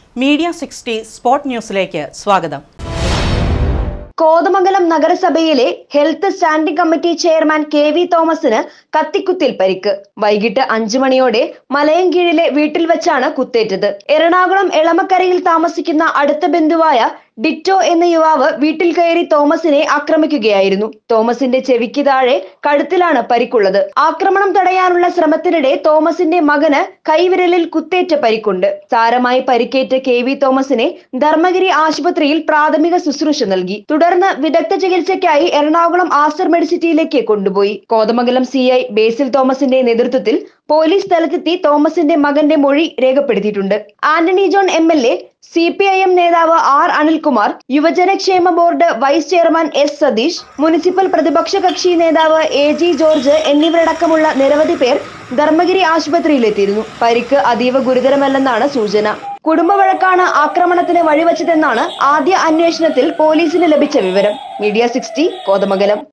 media sixty spot ന്യൂസിലേക്ക് സ്വാഗതം കോതമംഗലം നഗരസഭയിലെ health standing committee chairman K V തോമസിന് കത്തിക്കുത്തിൽ പരിക്ക് വൈകിട്ട് അഞ്ചു മണിയോടെ മലയൻകീഴിലെ വീട്ടിൽ വെച്ചാണ് കുത്തേറ്റത് എറണാകുളം എളമക്കരയിൽ താമസിക്കുന്ന അടുത്ത ബന്ധുവായ ഡിറ്റോ എന്ന യുവാവ് വീട്ടിൽ കയറി തോമസിനെ ആക്രമിക്കുകയായിരുന്നു തോമസിന്റെ ചെവിക്ക് താഴെ കഴുത്തിലാണ് പരിക്കുള്ളത് ആക്രമണം തടയാനുള്ള ശ്രമത്തിനിടെ തോമസിന്റെ മകന് കൈവിരലിൽ കുത്തേറ്റ പരിക്കുണ്ട് സാരമായി പരിക്കേറ്റ കെ വി തോമസിനെ ധർമ്മഗിരി ആശുപത്രിയിൽ പ്രാഥമിക ശുശ്രൂഷ നൽകി തുടർന്ന് വിദഗ്ധ ചികിത്സയ്ക്കായി എറണാകുളം ആസ്റ്റർ മെഡിസിറ്റിയിലേക്ക് കൊണ്ടുപോയി കോതമംഗലം സി ഐ ബേസിൽ തോമസിന്റെ നേതൃത്വത്തിൽ പോലീസ് സ്ഥലത്തെത്തി തോമസിന്റെ മകന്റെ മൊഴി രേഖപ്പെടുത്തിയിട്ടുണ്ട് Antony John M L A C P I M നേതാവ് ആർ അനിൽകുമാർ യുവജനക്ഷേമ board vice chairman S Satheesh municipal പ്രതിപക്ഷ കക്ഷി നേതാവ് എ ജി ജോർജ് എന്നിവരടക്കമുള്ള നിരവധി പേർ ധർമ്മഗിരി ആശുപത്രിയിലെത്തിയിരുന്നു പരിക്ക് അതീവ ഗുരുതരമല്ലെന്നാണ് സൂചന കുടുംബ വഴക്കാണ് ആക്രമണത്തിന് വഴിവെച്ചതെന്നാണ് ആദ്യ അന്വേഷണത്തിൽ പോലീസിന് ലഭിച്ച വിവരം മീഡിയ സിക്സ്റ്റി കോതമംഗലം